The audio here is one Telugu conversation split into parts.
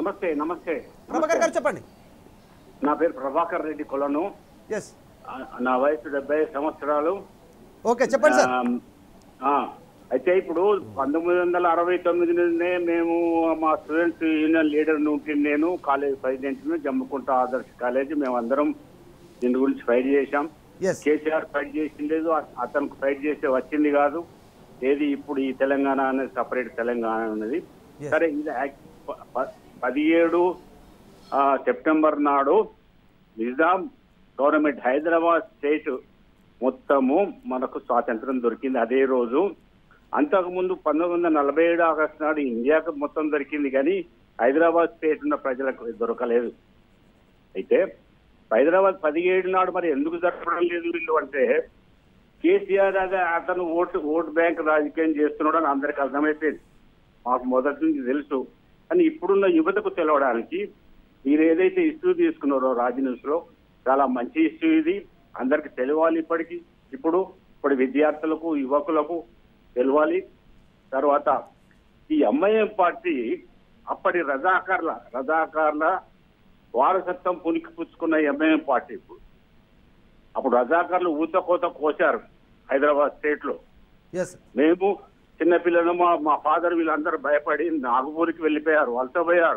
నమస్తే నమస్తే ప్రభాకర్ గారు చెప్పండి నా పేరు ప్రభాకర్ రెడ్డి కొలను ఎస్ ఆ, నా వయసు డెబ్బై సంవత్సరాలు ఓకే చెప్పండి సార్ ఆ, ఆ, అయితే ఇప్పుడు పంతొమ్మిది వందల అరవై తొమ్మిది నుండే మేము మా స్టూడెంట్స్ యూనియన్ లీడర్ నుండి నేను కాలేజ్ ప్రెసిడెంట్ జమ్ముకుంట ఆదర్శ కాలేజ్ మేము అందరం దీని గురించి ఫైట్ చేశాం ఎస్ కేసీఆర్ ఫైట్ చేసిండేది అతనికి ఫైట్ చేస్తే వచ్చింది కాదు ఏది ఇప్పుడు ఈ తెలంగాణ అనేది సపరేట్ తెలంగాణ అనేది Yes. సరే ఇది యాక్- ప- ప- పదిహేడు ఆ, సెప్టెంబర్ నాడు నిజాం గవర్నమెంట్ హైదరాబాద్ స్టేట్ మొత్తము మనకు స్వాతంత్రం దొరికింది అదే రోజు అంతకుముందు పంతొమ్మిది వందల నలభై ఏడు ఆగస్టు నాడు ఇండియాకు మొత్తం దొరికింది కానీ హైదరాబాద్ స్టేట్ ఉన్న ప్రజలకు దొరకలేదు అయితే హైదరాబాద్ పదిహేడు నాడు మరి ఎందుకు జరపడం లేదు వీళ్ళు అంటే కేసీఆర్ అదే అతను ఓటు ఓటు బ్యాంక్ రాజకీయం చేస్తున్నాడు అని అందరికి అర్థమైపోయింది మాకు మొదటి నుంచి తెలుసు కానీ ఇప్పుడున్న యువతకు తెలవడానికి మీరు ఏదైతే ఇష్యూ తీసుకున్నారో రాజ్ న్యూస్ లో చాలా మంచి ఇష్యూ ఇది అందరికి తెలియాలి ఇప్పటికి ఇప్పుడు ఇప్పుడు విద్యార్థులకు యువకులకు తెలియాలి తర్వాత ఈ ఎంఐఎం పార్టీ అప్పటి రజాకార్ల రజాకార్ల వారసత్వం పునికి పుచ్చుకున్న ఎంఐఎం పార్టీ ఇప్పుడు అప్పుడు రజాకార్లు ఊత కోత కోశారు హైదరాబాద్ స్టేట్ లో ఎస్ మేము చిన్నపిల్లలు మా మా ఫాదర్ వీళ్ళందరూ భయపడి నాగపూర్కి వెళ్ళిపోయారు వలసపోయారు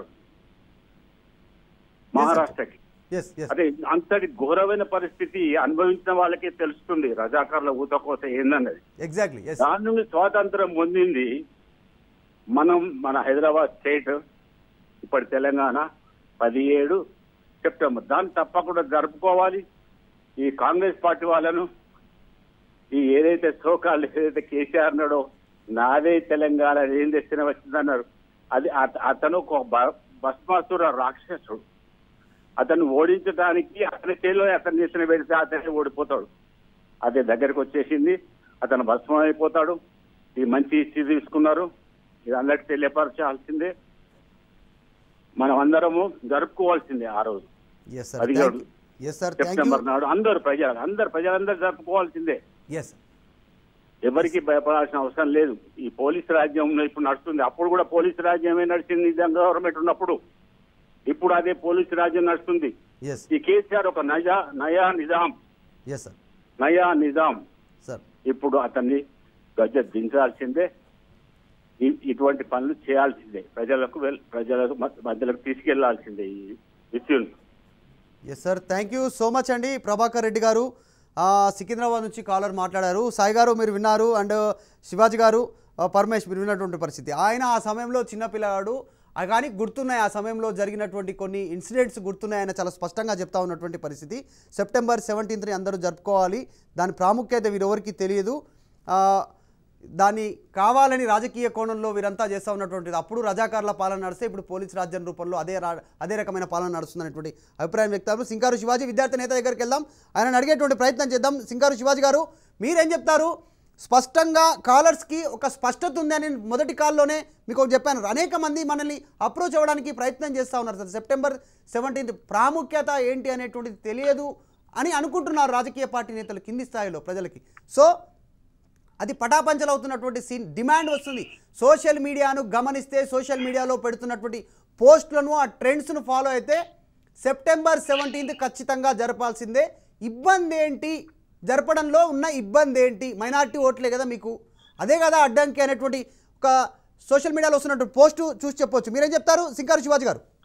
మహారాష్ట్రకి ఎస్ ఎస్ అదే అంతటి ఘోరమైన పరిస్థితి అనుభవించిన వాళ్ళకే తెలుస్తుంది రజాకార్ల ఊతకోత ఏందన్నది ఎగ్జాక్ట్లీ ఎస్ దాని నుండి స్వాతంత్రం పొందింది మనం మన హైదరాబాద్ స్టేట్ ఇప్పటి తెలంగాణ పదిహేడు సెప్టెంబర్ దాన్ని తప్పకుండా జరుపుకోవాలి ఈ కాంగ్రెస్ పార్టీ వాళ్ళను ఈ ఏదైతే సోకాళ్ళు ఏదైతే కేసీఆర్ అన్నాడో నాదే తెలంగాణ ఏం తెచ్చిన వచ్చిందన్నారు అది అత- అతను ఒక బ- భస్మాసుర రాక్షసుడు అతను ఓడించడానికి అతని చేతిలో అతను చేసిన పెడితే అతనే ఓడిపోతాడు అదే దగ్గరికి వచ్చేసింది అతను భస్మం అయిపోతాడు ఈ మంచి ఇచ్చి తీసుకున్నారు ఇది అందరికి తెలియపరచాల్సిందే మనం అందరము జరుపుకోవాల్సిందే ఆ రోజు ఎస్ సార్ పదిహేడు yes sir thank you September నాడు అందరు ప్రజలు అందరు ప్రజలందరూ జరుపుకోవాల్సిందే ఎస్ ఎవరికి భయపడాల్సిన అవసరం లేదు ఈ పోలీస్ రాజ్యం ఇప్పుడు నడుస్తుంది అప్పుడు కూడా పోలీస్ రాజ్యమే నడిచింది నిజాం గవర్నమెంట్ ఉన్నప్పుడు ఇప్పుడు అదే పోలీస్ రాజ్యం నడుస్తుంది ఎస్ ఈ కేసీఆర్ ఒక నయా నయా నిజాం ఎస్ సార్ నయా నిజాం సార్ ఇప్పుడు అతన్ని గజ్జ దించాల్సిందే ఇ- ఇటువంటి పనులు చేయాల్సిందే ప్రజలకు వెల్- ప్రజలకు మ- మధ్యలోకి తీసుకెళ్లాల్సిందే ఈ ఇష్యూని yes sir thank you so much అండి ప్రభాకర్ రెడ్డి గారు ఆ, సికింద్రాబాద్ నుంచి కాలర్ మాట్లాడారు సాయి గారు మీరు విన్నారు అండ్ శివాజీ గారు ఆ, పరమేష్ మీరు విన్నటువంటి పరిస్థితి ఆయన ఆ సమయంలో చిన్నపిల్లగాడు ఆ కానీ గుర్తున్నాయి ఆ సమయంలో జరిగినటువంటి కొన్ని ఇన్సిడెంట్స్ గుర్తున్నాయి ఆయన చాలా స్పష్టంగా చెప్తా ఉన్నటువంటి పరిస్థితి సెప్టెంబర్ సెవెంటీన్త్ని అందరూ జరుపుకోవాలి దాని ప్రాముఖ్యత వీరెవరికి తెలియదు ఆ, దాన్ని కావాలని రాజకీయ కోణంలో వీరంతా చేస్తూ ఉన్నటువంటిది అప్పుడు రజాకార్ల పాలన నడిస్తే ఇప్పుడు పోలీస్ రాజ్యం రూపంలో అదే రా అదే రకమైన పాలన నడుస్తుందనేటువంటి అభిప్రాయం వ్యక్తం సింగారు శివాజీ విద్యార్థి నేత దగ్గరికి వెళ్దాం ఆయన అడిగేటువంటి ప్రయత్నం చేద్దాం సింగారు శివాజీ గారు మీరేం చెప్తారు స్పష్టంగా కాలర్స్కి ఒక స్పష్టత ఉంది అని మొదటి కాల్లోనే మీకు ఒకటి చెప్పాను అనేక మంది మనల్ని అప్రోచ్ అవ్వడానికి ప్రయత్నం చేస్తూ ఉన్నారు సార్ సెప్టెంబర్ సెవెంటీన్త్ ప్రాముఖ్యత ఏంటి అనేటువంటిది తెలియదు అని అనుకుంటున్నారు రాజకీయ పార్టీ నేతలు కింది స్థాయిలో ప్రజలకి సో అది పటాపంచలవుతున్నటువంటి సీన్ డిమాండ్ వస్తుంది సోషల్ మీడియాను గమనిస్తే సోషల్ మీడియాలో పెడుతున్నటువంటి పోస్టులను ఆ ట్రెండ్స్ను ఫాలో అయితే సెప్టెంబర్ సెవెంటీన్త్ ఖచ్చితంగా జరపాల్సిందే ఇబ్బంది ఏంటి జరపడంలో ఉన్న ఇబ్బంది ఏంటి మైనార్టీ ఓట్లే కదా మీకు అదే కదా అడ్డంకి అనేటువంటి ఒక సోషల్ మీడియాలో వస్తున్నటువంటి పోస్టు చూసి చెప్పొచ్చు మీరేం చెప్తారు సింకారు శివాజీ గారు